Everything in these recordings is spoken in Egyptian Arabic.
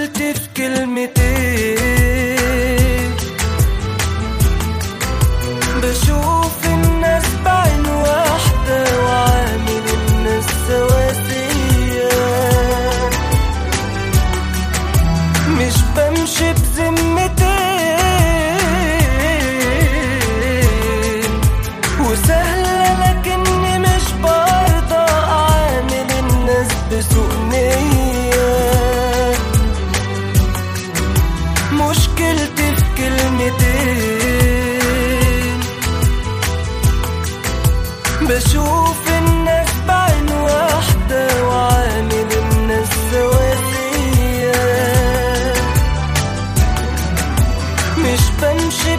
مشكلتي في كلمتين بشوف الناس بعين واحدة وعامل الناس سواسية مش بمشي بذمتين وسهلة لكني مش برضى أعامل الناس بسوء نية مشكلتي في كلمتين بشوف الناس بعين واحدة وعامل الناس سواسية مش بمشي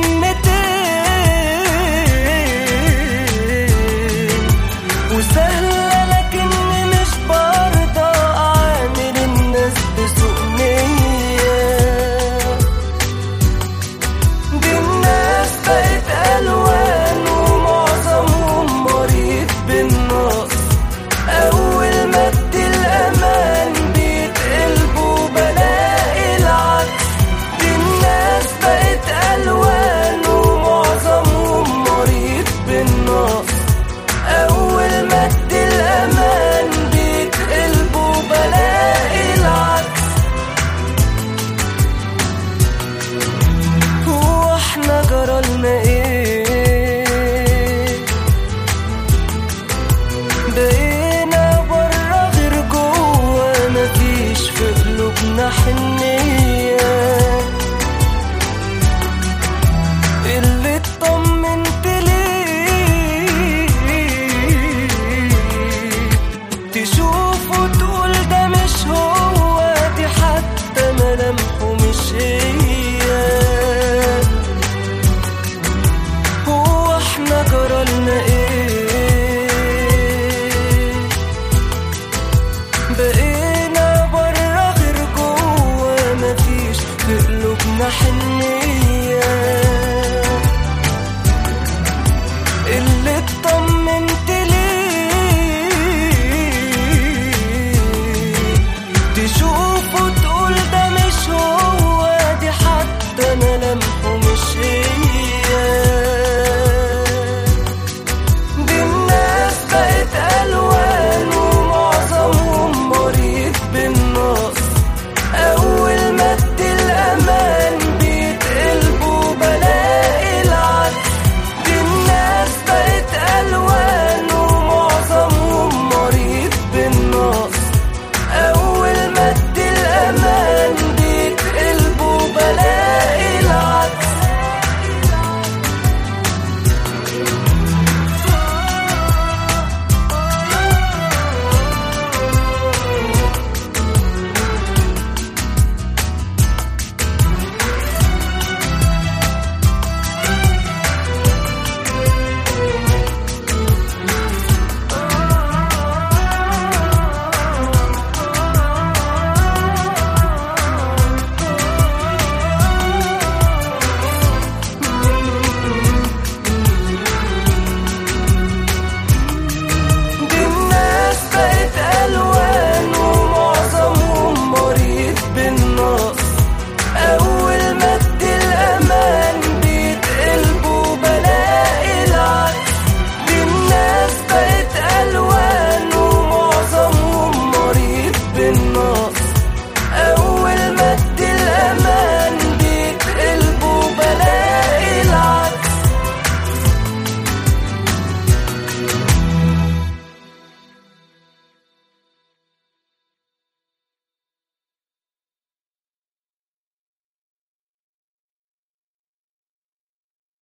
بذمتين وسهلة لكني مش برضى أعامل الناس بسوء نية دي الناس بقت ألوان ومعظمهم مريض بالنقص أول ما ادي الأمان بيتقلبوا بلاقي العكس دي الناس بقت ألوان ومعظمهم مريض بالنقص أول ما ادي الأمان بيتقلبوا بلاقي العكس هو احنا جرالنا ايه بقينا برا غير جوا مفيش في قلوبنا حنية اللي اطمنت ليه تشوف وتقول ده مش هو دي حتى ملامحه مش هي هو احنا جرالنا ايه بقينا برا غير جوا مفيش في قلوبنا حنية